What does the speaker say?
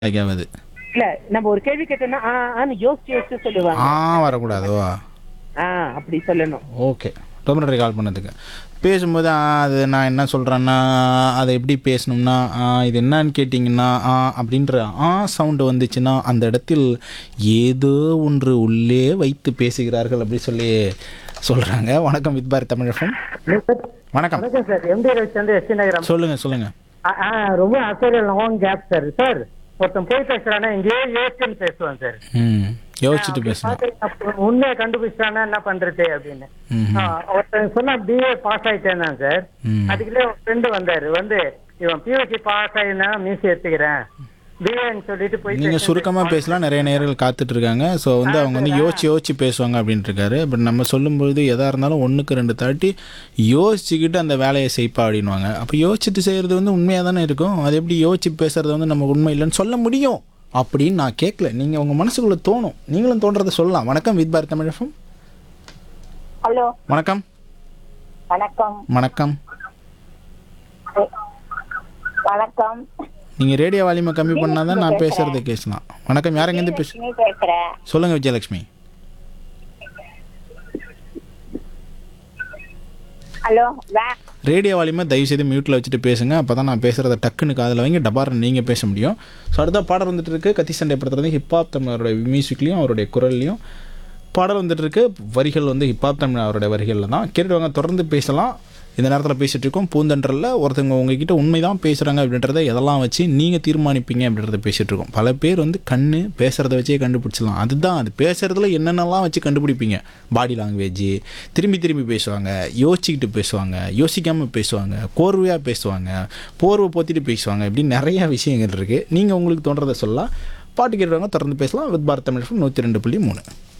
கிடைக்காது இல்ல நம்ம ஒரு கேள்வி கேட்டோம்னா ஆ ஆன்னு யோசிச்சு யோசிச்சு சொல்லுவாங்க ஆ வரக்கூடாதோ ஆ அப்படி சொல்லணும் ஓகே ரொம்ப நன்றி கால் பண்ணதுக்கு பேசும்போது ஆ, அது நான் என்ன சொல்கிறேன்னா அதை எப்படி பேசணும்னா ஆ, இது என்னன்னு கேட்டிங்கன்னா ஆ அப்படின்ற ஆ சவுண்டு வந்துச்சுன்னா அந்த இடத்தில் ஏதோ ஒன்று உள்ளே வைத்து பேசுகிறார்கள் அப்படி சொல்லி சொல்கிறாங்க வணக்கம் வித் பாரத் தமிழகம் வணக்கம் வணக்கம் சார் எம்டி ரவிச்சந்திர எஸ்டி நகரம் சொல்லுங்கள் சொல்லுங்கள் ஆ, ஆ, ரொம்ப ஆச்சரியம் லாங் கேப் சார் சார் ஒருத்தன் போய் பேசுறானா எங்கேயோ யோசிச்சுன்னு பேசுவான் சார் ம் யோசிச்சுட்டு பேசணும் பாத்தீங்கன்னா, அப்ப உண்மையை கண்டுபிடிச்சானா என்ன பண்றது அப்படின்னு ம் ஆ, ஒருத்தன் சொன்னா பிஏ பாஸ் ஆயிட்டேன்னா சார் ம் அதுக்குள்ளே ஒரு ஃப்ரெண்டு வந்தாரு வந்து இவன் பியூசி பாஸ் ஆயினா மீசி எடுத்துக்கிறேன் பிஏன்னு சொல்லிட்டு போய் நீங்கள் சுருக்கமாக பேசலாம் நிறைய நேர்கள் காத்துட்டு இருக்காங்க ஸோ வந்து அவங்க வந்து யோசிச்சு யோசிச்சு பேசுவாங்க அப்படின்ட்டு இருக்காரு பட் நம்ம சொல்லும்பொழுது எதாக இருந்தாலும் ஒன்றுக்கு ரெண்டு தாட்டி யோசிச்சுக்கிட்டு அந்த வேலையை செய்ப்பா அப்படின்வாங்க அப்போ யோசிச்சுட்டு செய்கிறது வந்து உண்மையாக தானே இருக்கும் அது எப்படி யோசிச்சு பேசுறது வந்து நம்ம உண்மை இல்லைன்னு சொல்ல முடியும் அப்படின்னு நான் கேட்கல நீங்கள் உங்கள் மனசுக்குள்ளே தோணும் நீங்களும் தோன்றதை சொல்லலாம் வணக்கம் வித் பாரத் தமிழகம் ஹலோ வணக்கம் வணக்கம் வணக்கம் வணக்கம் நீங்கள் ரேடியோ வால்யூமை கம்மி பண்ணால் தான் நான் பேசுகிறத கேட்கலாம் வணக்கம் யாரெங்கேருந்து பேசு லட்சுமி பேசுறேன் சொல்லுங்கள் விஜயலட்சுமி ஹலோ வே ரேடியோ வால்யூமை தயவு செய்து மியூட்டில் வச்சுட்டு பேசுங்க அப்போ தான் நான் பேசுகிறத டக்குன்னு காதில் வாங்கி டபார்னு நீங்கள் பேச முடியும் ஸோ அடுத்த பாடல் வந்துட்டு இருக்கு கத்தி சண்டை படத்துலேருந்து ஹிப்ஹாப் தமிழருடைய மியூசிக்லையும் அவருடைய குரல்லையும் பாடல் வந்துட்டு இருக்கு வரிகள் வந்து ஹிப்ஹாப் தமிழ் அவருடைய வரிகளில் தான் கேட்டுட்டு வாங்க தொடர்ந்து பேசலாம் இந்த நேரத்தில் பேசிகிட்டு இருக்கோம் பூந்தன்றலில் ஒருத்தவங்க உங்ககிட்ட உண்மை தான் பேசுகிறாங்க அப்படின்றத எதெல்லாம் வச்சு நீங்கள் தீர்மானிப்பீங்க அப்படின்றத பேசிகிட்டு இருக்கோம் பல பேர் வந்து கண்ணு பேசுகிறத வச்சே கண்டுபிடிச்சிடலாம் அதுதான் அது பேசுகிறதுல என்னென்னலாம் வச்சு கண்டுபிடிப்பீங்க பாடி லாங்குவேஜ் திரும்பி திரும்பி பேசுவாங்க யோசிச்சுக்கிட்டு பேசுவாங்க யோசிக்காமல் பேசுவாங்க கோர்வையாக பேசுவாங்க போர்வை போத்திட்டு பேசுவாங்க இப்படி நிறைய விஷயங்கள் இருக்குது நீங்கள் உங்களுக்கு தோன்றதை சொல்லலாம் பாட்டு கேட்டுவாங்க தொடர்ந்து பேசலாம் வித் பாரத் தமிழ் நூற்றி ரெண்டு புள்ளி மூணு